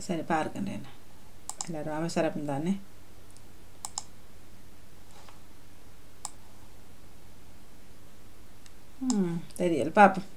சரி பார்க்கின்றேன் எல்லாரும் அவசரம் தானே ம் தெரியல பார்ப்போம்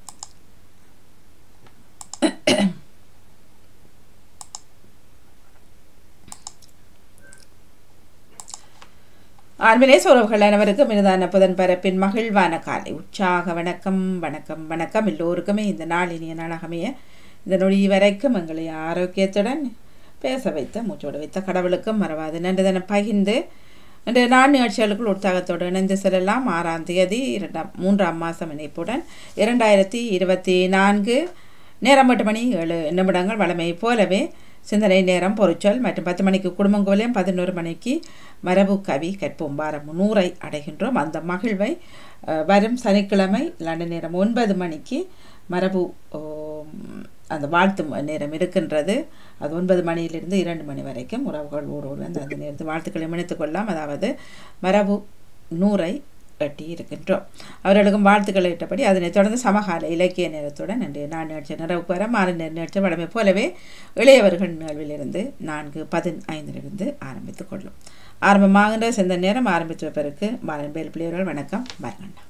ஆன்மீனேஸ் உறவுகள் அனைவருக்கும் இனிதான புதன் பரப்பின் மகிழ்வான காலை உற்சாக வணக்கம் வணக்கம் வணக்கம் எல்லோருக்குமே இந்த நாள் இனிய நாளாகமைய இந்த நொடி வரைக்கும் எங்களை ஆரோக்கியத்துடன் பேச வைத்த மூச்சோடு வைத்த கடவுளுக்கும் மறவாது நன்றி தினம் பகிர்ந்து இன்று நாள் நிகழ்ச்சிகளுக்குள் உற்சாகத்தோடு இணைந்து செல்லலாம் ஆறாம் தேதி இரண்டாம் மூன்றாம் மாதம் இணைப்புடன் இரண்டாயிரத்தி இருபத்தி நான்கு நேரம் எட்டு மணி ஏழு நிமிடங்கள் வளமை போலவே சிந்தனை நேரம் பொருச்சொல் மற்றும் பத்து மணிக்கு குடும்பங்கோலையும் பதினோரு மணிக்கு மரபு கவி கற்போம் வாரம் நூறை அடைகின்றோம் அந்த மகிழ்வை அஹ், வரும் சனிக்கிழமை லண்டன் நேரம் ஒன்பது மணிக்கு மரபு ஓம், அந்த வாழ்த்து ம- நேரம் இருக்கின்றது அது ஒன்பது மணியிலிருந்து இரண்டு மணி வரைக்கும் உறவுகள் ஊரோடு வந்து அந்த நேரத்தில் வாழ்த்துக்களை இணைத்துக் கொள்ளலாம் அதாவது மரபு நூறை எட்டி இருக்கின்றோம் அவர்களுக்கும் வாழ்த்துக்களை இட்டபடி அதனைத் தொடர்ந்து சமகால இலக்கிய நேரத்துடன் இன்றைய நாள் நிகழ்ச்சி நிறைவுக்கு வர மாறு நேர நிகழ்ச்சி வழமை போலவே இளையவர்கள் நிகழ்விலிருந்து நான்கு பதினைந்திலிருந்து ஆரம்பித்துக் கொள்ளும் ஆரம்பமாகின்ற சிந்த நேரம் ஆரம்பித்து வைப்பதற்கு மாறன் பேல் பிள்ளையர்கள் வணக்கம் வரங்கண்ணா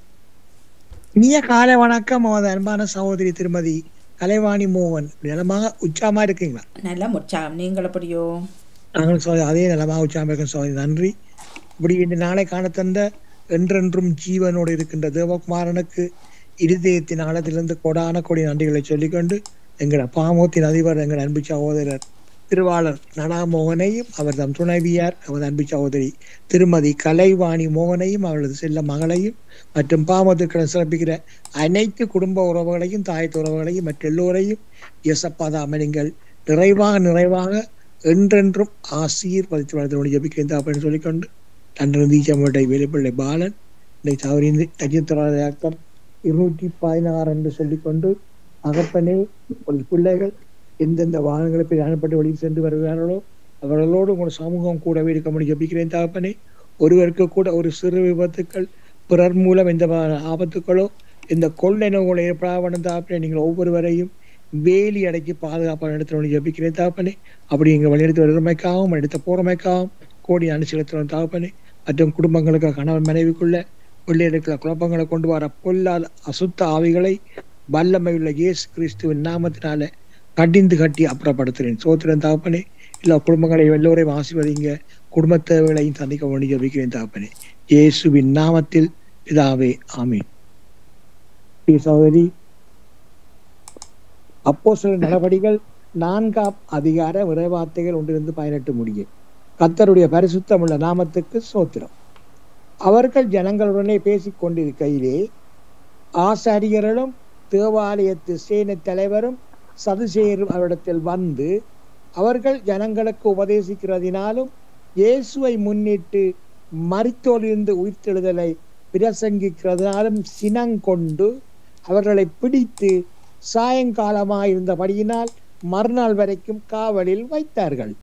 இனிய காலை வணக்கம் அவரது அன்பான சகோதரி திருமதி கலைவாணி மோகன் நலமாக உச்சாமா இருக்கீங்களா நல்ல உற்சாகம் நீங்கள் எப்படியோ நாங்களும் சோ அதே நலமாக உச்சாமா இருக்கோம் சகோதரி நன்றி இப்படி இன்று நாளை காண தந்த என்றென்றும் ஜீவனோடு இருக்கின்ற தேவகுமாரனுக்கு இருதயத்தின் ஆழத்திலிருந்து கொடான கொடி நன்றிகளை சொல்லிக்கொண்டு எங்கள் பாமோத்தின் அதிபர் எங்கள் அன்பு சகோதரர் திருவாளர் நடாமோகனையும் அவர் தம் துணைவியார் அவரது அன்பு சகோதரி திருமதி கலைவாணி மோகனையும் அவளது செல்ல மகளையும் மற்றும் பாமோத்திற்கு சிறப்பிக்கிற அனைத்து குடும்ப உறவுகளையும் தாயத்து உறவுகளையும் மற்ற எல்லோரையும் எசப்பாதாம நீங்கள் நிறைவாக நிறைவாக என்றென்றும் ஆசீர்வதித்து வளர்த்து ஜபிக்கிறேன் அப்படின்னு சொல்லிக்கொண்டு அன்று தீச்சமட்டை வேலுப்பிள்ளை பாலன் இன்னைக்கு தவறி நட்சத்திர இருநூற்றி பதினாறு என்று சொல்லிக்கொண்டு அகப்பனே ஒரு பிள்ளைகள் எந்தெந்த வாகனங்களை பிரயாணப்பட்டு வழியில் சென்று வருகிறார்களோ அவர்களோடு உங்கள் சமூகம் கூடவே இருக்க முடியும் ஜபிக்கிறேன் தகப்பனே ஒருவருக்கு கூட ஒரு சிறு விபத்துக்கள் பிறர் மூலம் எந்த வ- ஆபத்துக்களோ இந்த கொள்ளை நோய்களை ஏற்படாமல் தகப்பனே நீங்கள் ஒவ்வொருவரையும் வேலி அடக்கி பாதுகாப்பான இடத்துல ஜபிக்கிறேன் தகப்பனே அப்படி எங்க வழியெடுத்து வருமைக்காகவும் எடுத்த போறமைக்காகவும் கோடி அனுசரித்திரம் தகப்பனே மற்றும் குடும்பங்களுக்கு கணவன் மனைவிக்குள்ள பிள்ளைகளுக்குள்ள குழப்பங்களை கொண்டு வர பொல்லாத அசுத்த ஆவிகளை வல்லமையுள்ள இயேசு கிறிஸ்துவின் நாமத்தினால கடிந்து கட்டி அப்புறப்படுத்துறேன் சோத்திரன் தகப்பனே எல்லா குடும்பங்களையும் எல்லோரையும் ஆசீர்வதிங்க குடும்ப தேவைகளையும் சந்திக்க வேண்டி ஜபிக்கிறேன் தகப்பனே இயேசுவின் நாமத்தில் பிதாவே ஆமீன் பிரிய சகோதரி அப்போ சில நடவடிகள் நான்காம் அதிகார விரைவார்த்தைகள் ஒன்றிலிருந்து பதினெட்டு முடிய கத்தருடைய பரிசுத்தமுள்ள நாமத்துக்கு சோத்திரம் அவர்கள் ஜனங்களுடனே பேசிக் கொண்டிருக்கையிலே ஆசாரியர்களும் தேவாலயத்து சேனை தலைவரும் சதுசேரும் அவரிடத்தில் வந்து அவர்கள் ஜனங்களுக்கு உபதேசிக்கிறதினாலும் இயேசுவை முன்னிட்டு மரித்தோலிருந்து உயிர்த்தெழுதலை பிரசங்கிக்கிறதினாலும் சினங்கொண்டு அவர்களை பிடித்து சாயங்காலமாயிருந்தபடியினால் மறுநாள் வரைக்கும் காவலில் வைத்தார்கள்